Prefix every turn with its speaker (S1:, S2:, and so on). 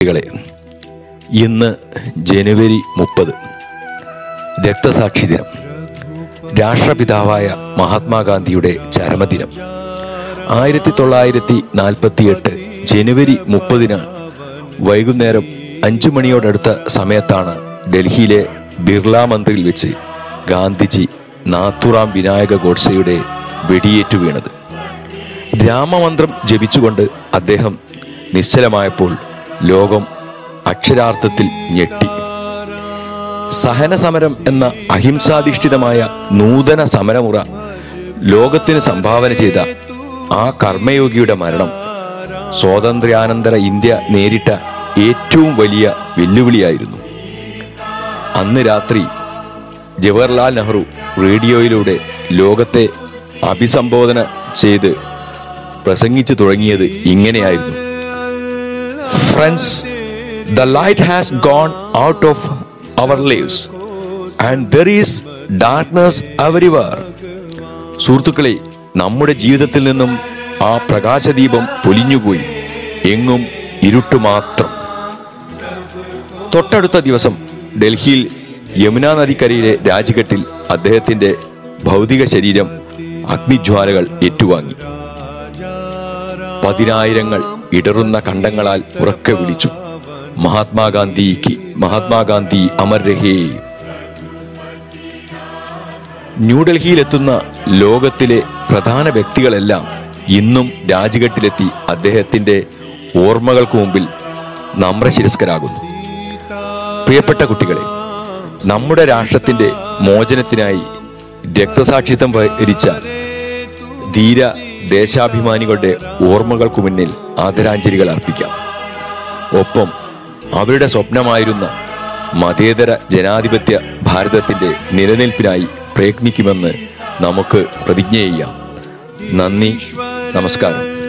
S1: കുട്ടികളെ ഇന്ന് ജനുവരി മുപ്പത് രക്തസാക്ഷി ദിനം രാഷ്ട്രപിതാവായ മഹാത്മാഗാന്ധിയുടെ ചരമദിനം ആയിരത്തി തൊള്ളായിരത്തി നാൽപ്പത്തിയെട്ട് ജനുവരി മുപ്പതിന് വൈകുന്നേരം അഞ്ചു മണിയോടടുത്ത സമയത്താണ് ഡൽഹിയിലെ ബിർള മന്ദിറിൽ വെച്ച് ഗാന്ധിജി നാത്തുറാം വിനായക ഗോഡ്സെയുടെ വെടിയേറ്റു വീണത് രാമമന്ത്രം ജപിച്ചുകൊണ്ട് അദ്ദേഹം നിശ്ചലമായപ്പോൾ ലോകം അക്ഷരാർത്ഥത്തിൽ ഞെട്ടി സഹന സമരം എന്ന അഹിംസാധിഷ്ഠിതമായ നൂതന സമരമുറ ലോകത്തിന് സംഭാവന ചെയ്ത ആ കർമ്മയോഗിയുടെ മരണം സ്വാതന്ത്ര്യാനന്തര ഇന്ത്യ നേരിട്ട ഏറ്റവും വലിയ വെല്ലുവിളിയായിരുന്നു അന്ന് രാത്രി ജവഹർലാൽ നെഹ്റു റേഡിയോയിലൂടെ ലോകത്തെ അഭിസംബോധന ചെയ്ത് പ്രസംഗിച്ചു തുടങ്ങിയത് ഇങ്ങനെയായിരുന്നു friends the light has gone out of our lives and there is darkness everywhere സുഹൃത്തുക്കളെ നമ്മുടെ ജീവിതത്തിൽ നിന്നും ആ പ്രകാശദീപം പൊലിഞ്ഞുപോയി എങ്ങും ഇരുട്ട് മാത്രം തൊട്ടടുത്ത ദിവസം ഡൽഹിയിൽ യമുന നദിക്കരയിലെ രാജ്ഘട്ടിൽ അദ്ദേഹത്തിന്റെ ഭൗതിക ശരീരം അഗ്നിജ്വാലകൾ ഏറ്റുവാങ്ങി പതിനായിരങ്ങൾ ഇടറുന്ന കണ്ടങ്ങളാൽ ഉറക്കെ വിളിച്ചു മഹാത്മാഗാന്ധിക്ക് മഹാത്മാഗാന്ധി അമർ രഹേ ന്യൂഡൽഹിയിലെത്തുന്ന ലോകത്തിലെ പ്രധാന വ്യക്തികളെല്ലാം ഇന്നും രാജ്ഘട്ടിലെത്തി അദ്ദേഹത്തിന്റെ ഓർമ്മകൾക്ക് മുമ്പിൽ നമ്രശിരസ്കരാകുന്നു പ്രിയപ്പെട്ട കുട്ടികളെ നമ്മുടെ രാഷ്ട്രത്തിന്റെ മോചനത്തിനായി രക്തസാക്ഷിത്വം വരിച്ച ധീര ദേശാഭിമാനികളുടെ ഓർമ്മകൾക്കു മുന്നിൽ ആദരാഞ്ജലികൾ അർപ്പിക്കാം ഒപ്പം അവരുടെ സ്വപ്നമായിരുന്ന മതേതര ജനാധിപത്യ ഭാരതത്തിന്റെ നിലനിൽപ്പിനായി പ്രയത്നിക്കുമെന്ന് നമുക്ക് പ്രതിജ്ഞ ചെയ്യാം നന്ദി നമസ്കാരം